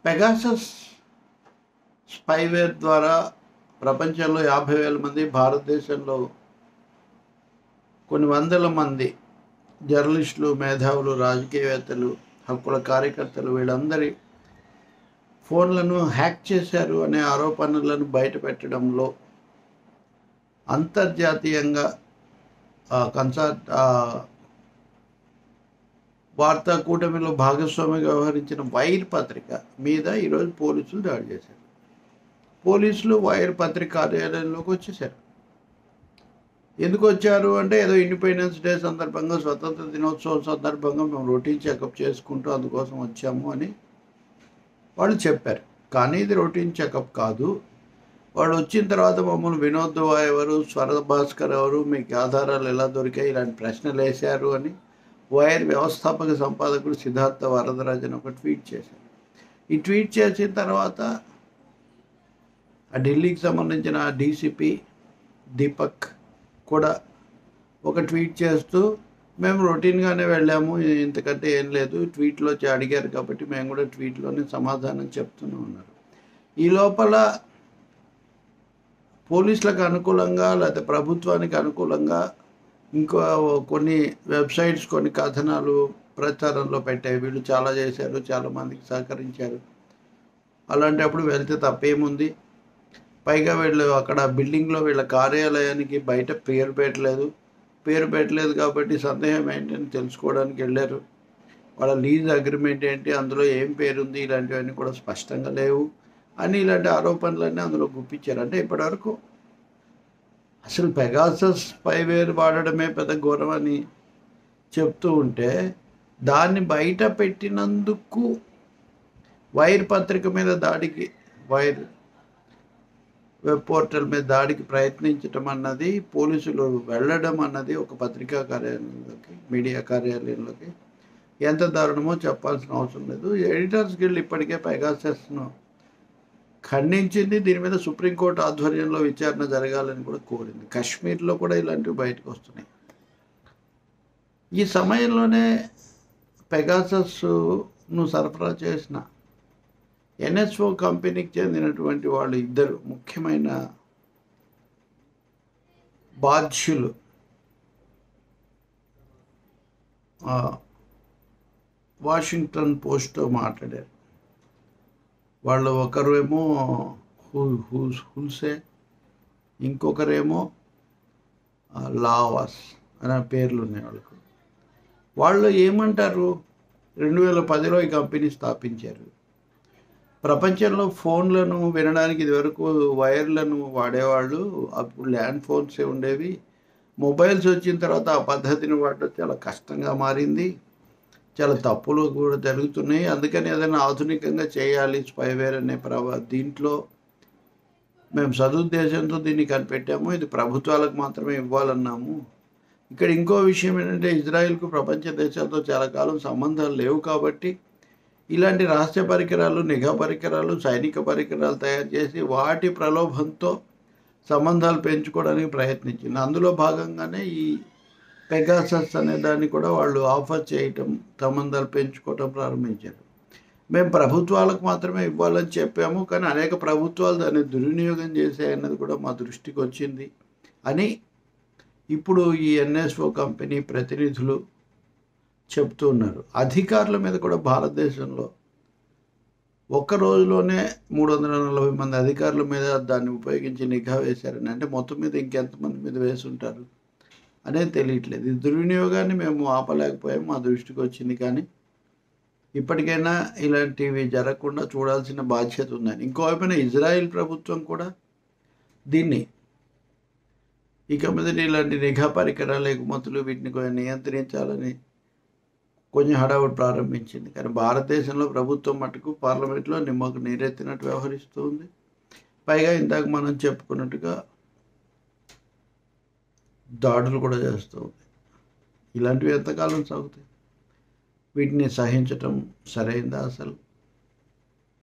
Pegasus spyware ద్వారా ప్రపంచంలో యాభై వేల మంది భారతదేశంలో కొన్ని వందల మంది జర్నలిస్టులు మేధావులు రాజకీయవేత్తలు హక్కుల కార్యకర్తలు వీళ్ళందరి ఫోన్లను హ్యాక్ చేశారు అనే ఆరోపణలను బయటపెట్టడంలో అంతర్జాతీయంగా ఆ, కన్సా ఆ, వార్తా కూటమిలో భాగస్వామిగా వ్యవహరించిన వైర్ పత్రిక మీద ఈరోజు పోలీసులు దాడి చేశారు పోలీసులు వైర్ పత్రిక కార్యాలయంలోకి వచ్చేసారు ఎందుకు వచ్చారు అంటే ఏదో ఇండిపెండెన్స్ డే సందర్భంగా స్వతంత్ర దినోత్సవం సందర్భంగా మేము రొటీన్ చెకప్ చేసుకుంటూ అందుకోసం వచ్చాము అని వాళ్ళు చెప్పారు కానీ ఇది రొటీన్ చెకప్ కాదు వాళ్ళు వచ్చిన తర్వాత మమ్మల్ని వినోద్ దువా ఎవరు స్వర భాస్కర్ ఎవరు మీకు ఆధారాలు ఎలా దొరికాయి ఇలాంటి ప్రశ్నలు వేశారు అని వైర్ వ్యవస్థాపక సంపాదకుడు సిద్ధార్థ వరదరాజన్ ఒక ట్వీట్ చేశారు ఈ ట్వీట్ చేసిన తర్వాత ఆ ఢిల్లీకి సంబంధించిన డీసీపీ దీపక్ కూడా ఒక ట్వీట్ చేస్తూ మేము రొటీన్గానే వెళ్ళాము ఇంతకంటే ఏం లేదు ట్వీట్లో చే- అడిగారు కాబట్టి మేము కూడా ట్వీట్లోనే సమాధానం చెప్తూనే ఉన్నారు ఈ లోపల పోలీసులకు అనుకూలంగా లేకపోతే ప్రభుత్వానికి అనుకూలంగా ఇంకో కొన్ని వెబ్సైట్స్ కొన్ని కథనాలు ప్రచారంలో పెట్టాయి వీళ్ళు చాలా చేశారు చాలా మందికి సహకరించారు అలాంటప్పుడు వెళ్తే తప్పేముంది పైగా వీళ్ళు అక్కడ బిల్డింగ్లో వీళ్ళ కార్యాలయానికి బయట పేరు పెట్టలేదు పేరు పెట్టలేదు కాబట్టి సందేహం ఏంటని తెలుసుకోవడానికి వెళ్ళారు వాళ్ళ లీజ్ అగ్రిమెంట్ ఏంటి అందులో ఏం పేరుంది ఇలాంటివన్నీ కూడా స్పష్టంగా లేవు అని ఇలాంటి ఆరోపణలన్నీ అందులో గుప్పించారు అంటే ఇప్పటివరకు అసలు పెగాసస్ స్పైవేర్ వాడడమే పెద్ద ఘోరం అని చెప్తూ ఉంటే దాన్ని బయట పెట్టినందుకు వైర్ పత్రిక మీద దాడికి వైర్ వెబ్ పోర్టల్ మీద దాడికి ప్రయత్నించడం అన్నది పోలీసులు వెళ్ళడం అన్నది ఒక పత్రికా కార్యాలయంలోకి మీడియా కార్యాలయంలోకి ఎంత దారుణమో చెప్పాల్సిన అవసరం లేదు ఎడిటర్స్ గిల్డ్ ఇప్పటికే పెగాసస్ను ఖండించింది దీని మీద సుప్రీంకోర్టు ఆధ్వర్యంలో విచారణ జరగాలని కూడా కోరింది కాశ్మీర్లో కూడా ఇలాంటివి బయటకు వస్తున్నాయి ఈ సమయంలోనే పెగాసస్ను సరఫరా చేసిన ఎన్ఎస్ఓ కంపెనీకి చెందినటువంటి వాళ్ళు ఇద్దరు ముఖ్యమైన బాధ్యులు ఆ, వాషింగ్టన్ పోస్ట్తో మాట్లాడారు వాళ్ళు ఒకరేమో హు హూస్ హుల్సే ఇంకొకరేమో ఆ, లావాస్ అనే పేర్లు ఉన్నాయి వాళ్ళకు వాళ్ళు ఏమంటారు రెండు వేల పదిలో ఈ కంపెనీ స్థాపించారు ప్రపంచంలో ఫోన్లను వినడానికి ఇదివరకు వైర్లను వాడేవాళ్ళు అప్పుడు ల్యాండ్ ఫోన్సే ఉండేవి మొబైల్స్ వచ్చిన తర్వాత ఆ పద్ధతిని వాడటం చాలా కష్టంగా మారింది చాలా తప్పులు కూడా జరుగుతున్నాయి అందుకని ఏదైనా ఆధునికంగా చేయాలి స్పైవేర్ అనే ప్రభా దీంట్లో మేము సదుద్దేశంతో దీన్ని కనిపెట్టాము ఇది ప్రభుత్వాలకు మాత్రమే ఇవ్వాలన్నాము ఇక్కడ ఇంకో విషయం ఏంటంటే ఇజ్రాయెల్కు ప్రపంచ దేశాలతో చాలా కాలం సంబంధాలు లేవు కాబట్టి ఇలాంటి రహస్య పరికరాలు నిఘా పరికరాలు సైనిక పరికరాలు తయారు చేసి వాటి ప్రలోభంతో సంబంధాలు పెంచుకోవడానికి ప్రయత్నించింది అందులో భాగంగానే ఈ పెగాసస్ అనే దాన్ని కూడా వాళ్ళు ఆఫర్ చేయటం సంబంధాలు పెంచుకోవటం ప్రారంభించారు మేము ప్రభుత్వాలకు మాత్రమే ఇవ్వాలని చెప్పాము కానీ అనేక ప్రభుత్వాలు దాన్ని దుర్వినియోగం చేశాయన్నది కూడా మా దృష్టికి వచ్చింది అని ఇప్పుడు ఈ ఎన్ఎస్ఓ కంపెనీ ప్రతినిధులు చెప్తూ ఉన్నారు అధికారుల మీద కూడా భారతదేశంలో ఒక్క రోజులోనే మూడు వందల నలభై మంది అధికారుల మీద దాన్ని ఉపయోగించి నిఘా వేశారని అంటే మొత్తం మీద ఇంకెంతమంది మీద వేసి ఉంటారు అనేది తెలియట్లేదు ఈ దుర్వినియోగాన్ని మేము ఆపలేకపోయాము మా దృష్టికి వచ్చింది కానీ ఇప్పటికైనా ఇలాంటివి జరగకుండా చూడాల్సిన బాధ్యత ఉందని ఇంకోవైపున ఇజ్రాయిల్ ప్రభుత్వం కూడా దీన్ని ఇక మీద ఇలాంటి నిఘా పరికరాలు ఎగుమతులు వీటిని కొంచెం నియంత్రించాలని కొంచెం హడావుడి ప్రారంభించింది కానీ భారతదేశంలో ప్రభుత్వం మటుకు పార్లమెంట్లో నిమ్మకు నీరెత్తినట్టు వ్యవహరిస్తూ ఉంది పైగా ఇందాక మనం చెప్పుకున్నట్టుగా దాడులు కూడా చేస్తూ ఉంది ఇలాంటివి ఎంతకాలం సాగుతాయి వీటిని సహించటం సరైందా అసలు